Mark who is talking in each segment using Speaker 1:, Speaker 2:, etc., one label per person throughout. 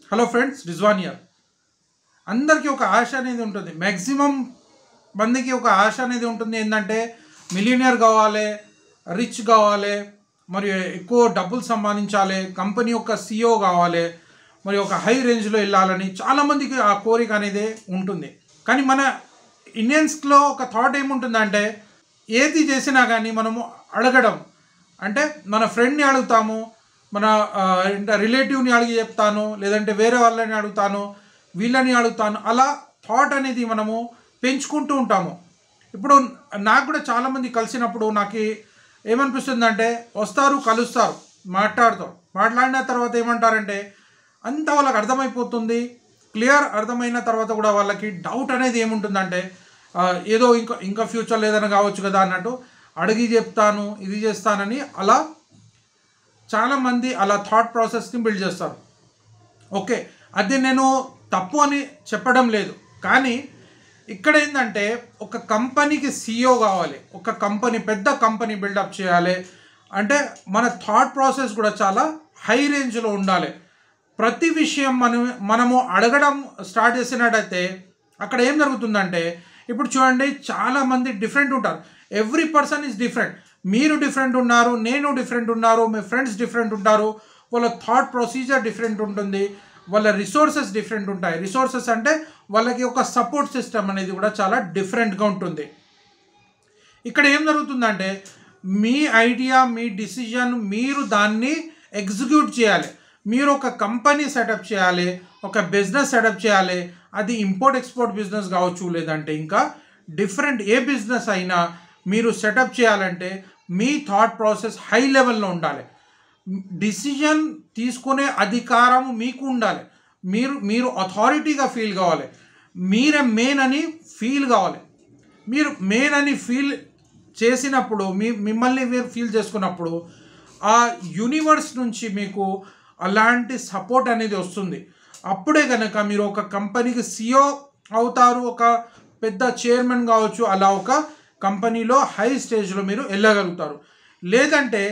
Speaker 1: hello friends రిజ్వానియర్ అందరికీ ఒక ఆశ అనేది ఉంటుంది మ్యాక్సిమం మందికి ఒక ఆశ అనేది ఉంటుంది ఏంటంటే మిలియనియర్ కావాలి రిచ్ కావాలి మరియు ఎక్కువ డబ్బులు సంపాదించాలి కంపెనీ యొక్క సీఈఓ కావాలి మరి ఒక హై రేంజ్లో వెళ్ళాలని చాలామందికి ఆ కోరిక అనేది ఉంటుంది కానీ మన ఇండియన్స్లో ఒక థాట్ ఏముంటుందంటే ఏది చేసినా కానీ మనము అడగడం అంటే మన ఫ్రెండ్ని అడుగుతాము మన రిలేటివ్ని అడిగి చెప్తాను లేదంటే వేరే వాళ్ళని అడుగుతాను వీళ్ళని అడుగుతాను అలా థాట్ అనేది మనము పెంచుకుంటూ ఉంటాము ఇప్పుడు నాకు కూడా చాలామంది కలిసినప్పుడు నాకు ఏమనిపిస్తుంది అంటే వస్తారు కలుస్తారు మాట్లాడతారు మాట్లాడిన తర్వాత ఏమంటారంటే అంత వాళ్ళకి అర్థమైపోతుంది క్లియర్ అర్థమైన తర్వాత కూడా వాళ్ళకి డౌట్ అనేది ఏముంటుందంటే ఆ, ఏదో ఇంకా ఇంకా ఫ్యూచర్లో ఏదైనా కావచ్చు కదా అన్నట్టు అడిగి చెప్తాను ఇది చేస్తానని అలా చాలామంది అలా థాట్ ప్రాసెస్ని బిల్డ్ చేస్తారు ఓకే అది నేను తప్పు అని చెప్పడం లేదు కానీ ఇక్కడ ఏంటంటే ఒక కంపెనీకి సీఈఓ కావాలి ఒక కంపెనీ పెద్ద కంపెనీ బిల్డప్ చేయాలి అంటే మన థాట్ ప్రాసెస్ కూడా చాలా హై రేంజ్లో ఉండాలి ప్రతి విషయం మనం మనము అడగడం స్టార్ట్ చేసినట్టయితే అక్కడ ఏం జరుగుతుందంటే ఇప్పుడు చూడండి చాలామంది డిఫరెంట్ ఉంటారు ఎవ్రీ పర్సన్ ఈజ్ డిఫరెంట్ మీరు డిఫరెంట్ ఉన్నారు నేను డిఫరెంట్ ఉన్నారు మీ ఫ్రెండ్స్ డిఫరెంట్ ఉంటారు వాళ్ళ థాట్ ప్రొసీజర్ డిఫరెంట్ ఉంటుంది వాళ్ళ రిసోర్సెస్ డిఫరెంట్ ఉంటాయి రిసోర్సెస్ అంటే వాళ్ళకి ఒక సపోర్ట్ సిస్టమ్ అనేది కూడా చాలా డిఫరెంట్గా ఉంటుంది ఇక్కడ ఏం జరుగుతుందంటే మీ ఐడియా మీ డిసిజన్ మీరు దాన్ని ఎగ్జిక్యూట్ చేయాలి మీరు ఒక కంపెనీ సెటప్ చేయాలి ఒక బిజినెస్ సెటప్ చేయాలి అది ఇంపోర్ట్ ఎక్స్పోర్ట్ బిజినెస్ కావచ్చు లేదంటే ఇంకా డిఫరెంట్ ఏ బిజినెస్ అయినా మీరు సెటప్ చేయాలంటే మీ థాట్ ప్రాసెస్ హై లెవెల్లో ఉండాలి డిసిజన్ తీసుకునే అధికారం మీకు ఉండాలి మీరు మీరు అథారిటీగా ఫీల్ కావాలి మీరే మెయిన్ అని ఫీల్ కావాలి మీరు మెయిన్ అని ఫీల్ చేసినప్పుడు మీ మిమ్మల్ని మీరు ఫీల్ చేసుకున్నప్పుడు ఆ యూనివర్స్ నుంచి మీకు అలాంటి సపోర్ట్ అనేది వస్తుంది అప్పుడే కనుక మీరు ఒక కంపెనీకి సిఓ అవుతారు ఒక పెద్ద చైర్మన్ కావచ్చు అలా ఒక కంపెనీలో హై స్టేజ్లో మీరు వెళ్ళగలుగుతారు లేదంటే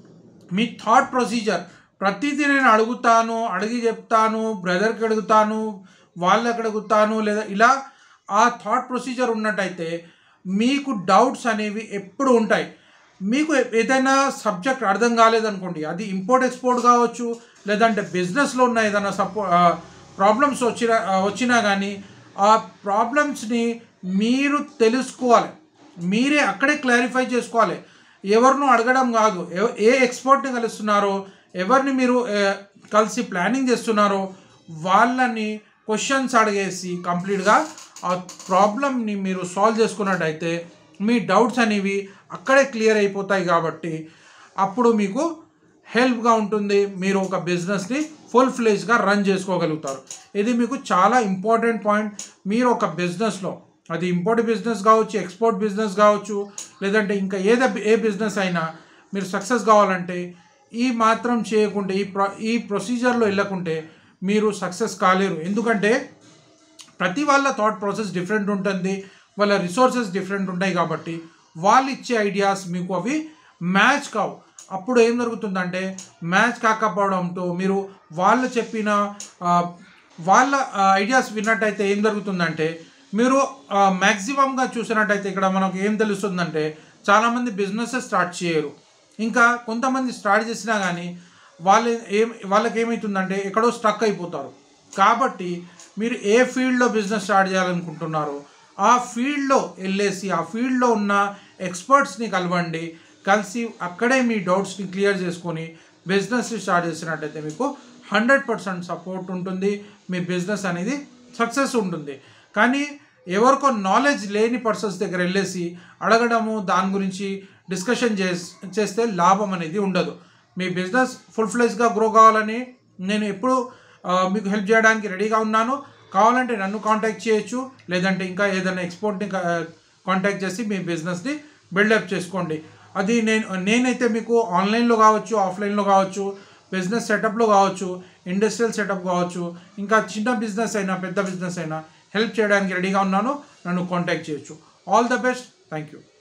Speaker 1: మీ థాట్ ప్రొసీజర్ ప్రతిదీ నేను అడుగుతాను అడిగి చెప్తాను బ్రదర్కి అడుగుతాను వాళ్ళకి అడుగుతాను లేదా ఇలా ఆ థాట్ ప్రొసీజర్ ఉన్నట్టయితే మీకు డౌట్స్ అనేవి ఎప్పుడు ఉంటాయి మీకు ఏదైనా సబ్జెక్ట్ అర్థం కాలేదనుకోండి అది ఇంపోర్ట్ ఎక్స్పోర్ట్ కావచ్చు లేదంటే బిజినెస్లో ఉన్న ఏదైనా సపో ప్రాబ్లమ్స్ వచ్చినా వచ్చినా కానీ ఆ ప్రాబ్లమ్స్ని మీరు తెలుసుకోవాలి మీరే అక్కడే క్లారిఫై చేసుకోవాలి ఎవరినో అడగడం కాదు ఎవ- ఏ ఎక్స్పర్ట్ని కలుస్తున్నారో ఎవరిని మీరు ఏ, కలిసి ప్లానింగ్ చేస్తున్నారో వాళ్ళని క్వశ్చన్స్ అడిగేసి కంప్లీట్గా ఆ ప్రాబ్లమ్ని మీరు సాల్వ్ చేసుకున్నట్టయితే మీ డౌట్స్ అనేవి అక్కడే క్లియర్ అయిపోతాయి కాబట్టి అప్పుడు మీకు హెల్ప్గా ఉంటుంది మీరు ఒక బిజినెస్ని ఫుల్ ఫ్లెజ్గా రన్ చేసుకోగలుగుతారు ఇది మీకు చాలా ఇంపార్టెంట్ పాయింట్ మీరు ఒక బిజినెస్లో అది ఇంపోర్ట్ బిజినెస్ కావచ్చు ఎక్స్పోర్ట్ బిజినెస్ కావచ్చు లేదంటే ఇంకా ఏదో ఏ బిజినెస్ అయినా మీరు సక్సెస్ కావాలంటే ఈ మాత్రం చేయకుంటే ఈ ప్రొ ఈ ప్రొసీజర్లో వెళ్ళకుంటే మీరు సక్సెస్ కాలేరు ఎందుకంటే ప్రతి వాళ్ళ థాట్ ప్రాసెస్ డిఫరెంట్ ఉంటుంది వాళ్ళ రిసోర్సెస్ డిఫరెంట్ ఉంటాయి కాబట్టి వాళ్ళు ఇచ్చే ఐడియాస్ మీకు అవి మ్యాచ్ కావు అప్పుడు ఏం జరుగుతుందంటే మ్యాచ్ కాకపోవడంతో మీరు వాళ్ళు చెప్పిన ఆ, వాళ్ళ ఐడియాస్ విన్నట్టయితే ఏం జరుగుతుందంటే మీరు మ్యాక్సిమంగా చూసినట్టయితే ఇక్కడ మనకు ఏం తెలుస్తుందంటే చాలామంది బిజినెసెస్ స్టార్ట్ చేయరు ఇంకా కొంతమంది స్టార్ట్ చేసినా కానీ వాళ్ళు ఏం వాళ్ళకి ఏమవుతుందంటే ఎక్కడో స్టక్ అయిపోతారు కాబట్టి మీరు ఏ ఫీల్డ్లో బిజినెస్ స్టార్ట్ చేయాలనుకుంటున్నారో ఆ ఫీల్డ్లో వెళ్ళేసి ఆ ఫీల్డ్లో ఉన్న ఎక్స్పర్ట్స్ని కలవండి కలిసి అక్కడే మీ డౌట్స్ని క్లియర్ చేసుకొని బిజినెస్ని స్టార్ట్ చేసినట్టయితే మీకు హండ్రెడ్ పర్సెంట్ సపోర్ట్ ఉంటుంది మీ బిజినెస్ అనేది సక్సెస్ ఉంటుంది కానీ ఎవరికో నాలెడ్జ్ లేని పర్సన్స్ దగ్గర వెళ్ళేసి అడగడము దాని గురించి డిస్కషన్ చేస్ చేస్తే లాభం అనేది ఉండదు మీ బిజినెస్ ఫుల్ ఫ్లెజ్గా గ్రో కావాలని నేను ఎప్పుడు ఆ, మీకు హెల్ప్ చేయడానికి రెడీగా ఉన్నాను కావాలంటే నన్ను కాంటాక్ట్ చేయొచ్చు లేదంటే ఇంకా ఏదైనా ఎక్స్పోర్ట్ని కాంటాక్ట్ చేసి మీ బిజినెస్ని బిల్డప్ చేసుకోండి అది నేను నేనైతే మీకు ఆన్లైన్లో కావచ్చు ఆఫ్లైన్లో కావచ్చు బిజినెస్ సెటప్లో కావచ్చు ఇండస్ట్రియల్ సెటప్ కావచ్చు ఇంకా చిన్న బిజినెస్ అయినా పెద్ద బిజినెస్ అయినా హెల్ప్ చేయడానికి రెడీగా ఉన్నాను నన్ను కాంటాక్ట్ చేయొచ్చు all the best thank you